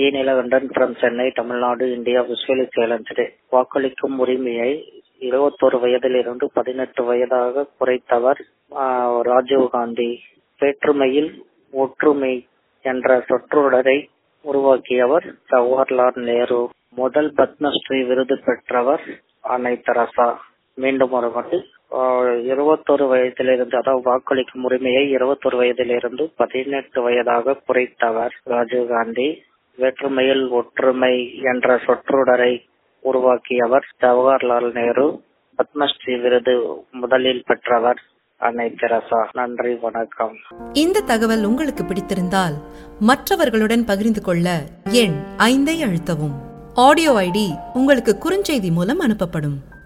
A Nilakandan from Chennai Tamil Nadu India visually challenge வாக்களிக்கும் உரிமையை இருபத்தோரு வயதிலிருந்து பதினெட்டு வயதாக குறைத்தவர் ஆஹ், ராஜீவ் காந்தி வேற்றுமையில் ஒற்றுமை என்ற சொற்றொடரை உருவாக்கியவர் ஜவஹர்லால் நேரு முதல் பத்மஸ்ரீ விருது பெற்றவர் அன்னை தெரசா மீண்டும் ஒரு வாட்டி ஆஹ், இருபத்தொரு வயதிலிருந்து அதாவது வாக்களிக்கும் உரிமையை இருபத்தொரு வயதிலிருந்து பதினெட்டு வயதாக குறைத்தவர் ராஜீவ் காந்தி வேற்றுமையில் ஒற்றுமை என்ற சொற்றொடரை உருவாக்கியவர் ஜவஹர்லால் நேரு பத்மஸ்ரீ விருது முதலில் பெற்றவர் அன்னை தெரசா நன்றி வணக்கம் இந்த தகவல் உங்களுக்கு பிடித்திருந்தால் மற்றவர்களுடன் பகிர்ந்து கொள்ள எண் ஐந்தை அழுத்தவும் ஆடியோ ஐடி உங்களுக்கு குறுஞ்செய்தி மூலம் அனுப்பப்படும்